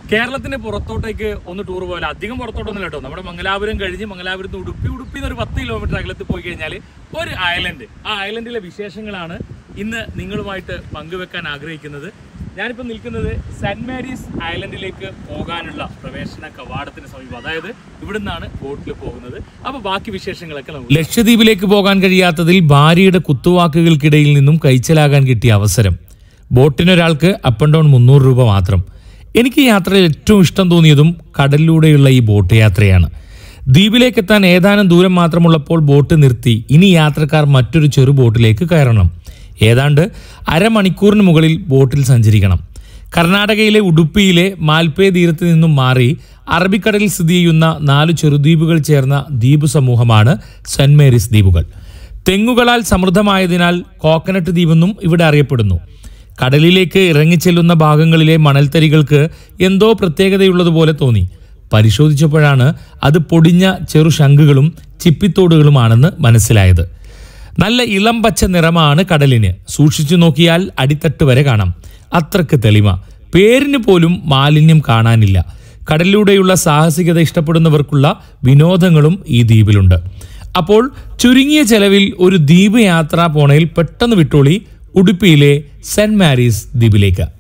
കേരളത്തിന് പുറത്തോട്ടേക്ക് ഒന്ന് ടൂർ പോയാൽ അധികം പുറത്തോട്ടൊന്നും കേട്ടോ നമ്മുടെ മംഗലാപുരം കഴിഞ്ഞ് മംഗലാപുരത്ത് നിന്ന് ഉടുപ്പി ഉടുപ്പി ഒരു പത്ത് കിലോമീറ്റർ അകലത്ത് പോയി കഴിഞ്ഞാൽ ഒരു ഐലൻഡ് ആ ഐലൻഡിലെ വിശേഷങ്ങളാണ് ഇന്ന് നിങ്ങളുമായിട്ട് പങ്കുവെക്കാൻ ആഗ്രഹിക്കുന്നത് ഞാനിപ്പോൾ നിൽക്കുന്നത് സെന്റ് മേരീസ് ഐലൻഡിലേക്ക് പോകാനുള്ള പ്രവേശന കവാടത്തിന് സമീപം അതായത് ഇവിടുന്നാണ് ബോട്ടിൽ പോകുന്നത് അപ്പോൾ ബാക്കി വിശേഷങ്ങളൊക്കെ നമുക്ക് ലക്ഷദ്വീപിലേക്ക് പോകാൻ കഴിയാത്തതിൽ ഭാര്യയുടെ കുത്തുവാക്കുകൾക്കിടയിൽ നിന്നും കൈച്ചലാകാൻ കിട്ടിയ അവസരം ബോട്ടിനൊരാൾക്ക് അപ്പ് ആൻഡ് ഡൗൺ മുന്നൂറ് രൂപ മാത്രം എനിക്ക് ഈ യാത്രയിൽ ഏറ്റവും ഇഷ്ടം തോന്നിയതും കടലിലൂടെയുള്ള ഈ ബോട്ട് യാത്രയാണ് ദ്വീപിലേക്ക് എത്താൻ ഏതാനും ദൂരം മാത്രമുള്ളപ്പോൾ ബോട്ട് നിർത്തി ഇനി യാത്രക്കാർ മറ്റൊരു ചെറു ബോട്ടിലേക്ക് കയറണം ഏതാണ്ട് അരമണിക്കൂറിന് മുകളിൽ ബോട്ടിൽ സഞ്ചരിക്കണം കർണാടകയിലെ ഉടുപ്പിയിലെ മാൽപേ തീരത്ത് നിന്നും മാറി അറബിക്കടലിൽ സ്ഥിതി ചെയ്യുന്ന നാല് ചെറുദ്വീപുകൾ ചേർന്ന ദ്വീപ് സമൂഹമാണ് സെന്റ് മേരീസ് ദ്വീപുകൾ തെങ്ങുകളാൽ സമൃദ്ധമായതിനാൽ കോക്കനട്ട് ദ്വീപെന്നും ഇവിടെ അറിയപ്പെടുന്നു കടലിലേക്ക് ഇറങ്ങിച്ചെല്ലുന്ന ഭാഗങ്ങളിലെ മണൽത്തരികൾക്ക് എന്തോ പ്രത്യേകതയുള്ളതുപോലെ തോന്നി പരിശോധിച്ചപ്പോഴാണ് അത് പൊടിഞ്ഞ ചെറു ശംഖുകളും ചിപ്പിത്തോടുകളുമാണെന്ന് മനസ്സിലായത് നല്ല ഇളം പച്ച നിറമാണ് കടലിന് സൂക്ഷിച്ചു നോക്കിയാൽ അടിത്തട്ട് വരെ കാണാം അത്രക്ക് തെളിമ പേരിന് പോലും മാലിന്യം കാണാനില്ല കടലിലൂടെയുള്ള സാഹസികത ഇഷ്ടപ്പെടുന്നവർക്കുള്ള വിനോദങ്ങളും ഈ ദ്വീപിലുണ്ട് അപ്പോൾ ചുരുങ്ങിയ ചെലവിൽ ഒരു ദ്വീപ് യാത്രാ പോണയിൽ പെട്ടെന്ന് വിട്ടോളി ഉടുപ്പിയിലെ സെന്റ് മാരീസ് ദ്വീപിലേക്ക്